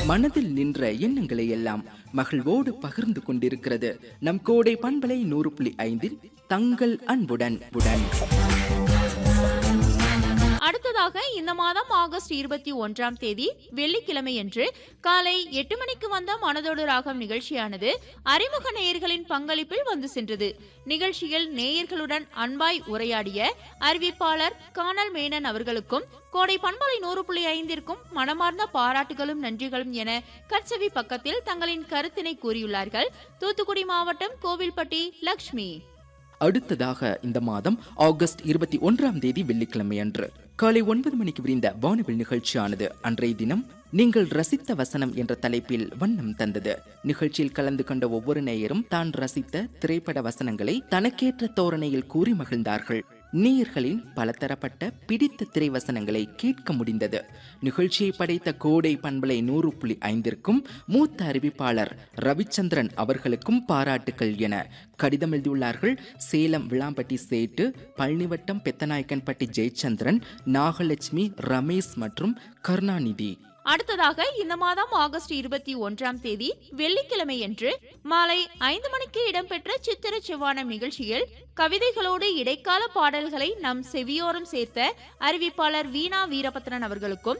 மனதில் நின்ற எண்ணங்களை எல்லாம் மகிழ்வோடு பகிர்ந்து கொண்டிருக்கிறது நம் கோடை பண்பலை நூறு புள்ளி ஐந்தில் தங்கள் அன்புடன் உடன் அடுத்ததாக இந்த மாதம் ஆகஸ்ட் இருபத்தி ஒன்றாம் தேதி வெள்ளிக்கிழமையன்று காலை எட்டு மணிக்கு வந்த மனதோடு ராகம் நிகழ்ச்சியானது அறிமுக நேயர்களின் பங்களிப்பில் வந்து சென்றது நிகழ்ச்சியில் நேயர்களுடன் அன்பாய் உரையாடிய அறிவிப்பாளர் கானல் மேனன் அவர்களுக்கும் கோடை பண்பலை நூறு புள்ளி ஐந்திற்கும் மனமார்ந்த பாராட்டுகளும் நன்றிகளும் என கட்சவி பக்கத்தில் தங்களின் கருத்தினை கூறியுள்ளார்கள் தூத்துக்குடி மாவட்டம் கோவில்பட்டி லக்ஷ்மி அடுத்ததாக இந்த மாதம் ஆகஸ்ட் இருபத்தி ஒன்றாம் தேதி வெள்ளிக்கிழமை அன்று காலை ஒன்பது மணிக்கு விரிந்த வானவில் நிகழ்ச்சியானது அன்றைய தினம் நீங்கள் ரசித்த வசனம் என்ற தலைப்பில் வண்ணம் தந்தது நிகழ்ச்சியில் கலந்து கொண்ட ஒவ்வொரு நேயரும் தான் ரசித்த திரைப்பட வசனங்களை தனக்கேற்ற தோரணையில் கூறி மகிழ்ந்தார்கள் நேயர்களின் பலதரப்பட்ட பிடித்த திரைவசனங்களை கேட்க முடிந்தது நிகழ்ச்சியை படைத்த கோடை பண்பலை நூறு புள்ளி ஐந்திற்கும் மூத்த அறிவிப்பாளர் ரவிச்சந்திரன் அவர்களுக்கும் பாராட்டுக்கள் என கடிதம் எழுதியுள்ளார்கள் சேலம் விளாம்பட்டி சேட்டு பழனிவட்டம் பெத்தநாயக்கன்பட்டி ஜெயச்சந்திரன் நாகலட்சுமி ரமேஷ் மற்றும் கருணாநிதி அடுத்ததாக இந்த மாதம் ஆகஸ்ட் இருபத்தி ஒன்றாம் தேதி வெள்ளிக்கிழமையன்று மாலை ஐந்து மணிக்கு இடம்பெற்ற சித்திர செவ்வானம் நிகழ்ச்சியில் கவிதைகளோடு இடைக்கால பாடல்களை நம் செவியோரம் சேர்த்த அறிவிப்பாளர் வீணா வீரபத்ரன் அவர்களுக்கும்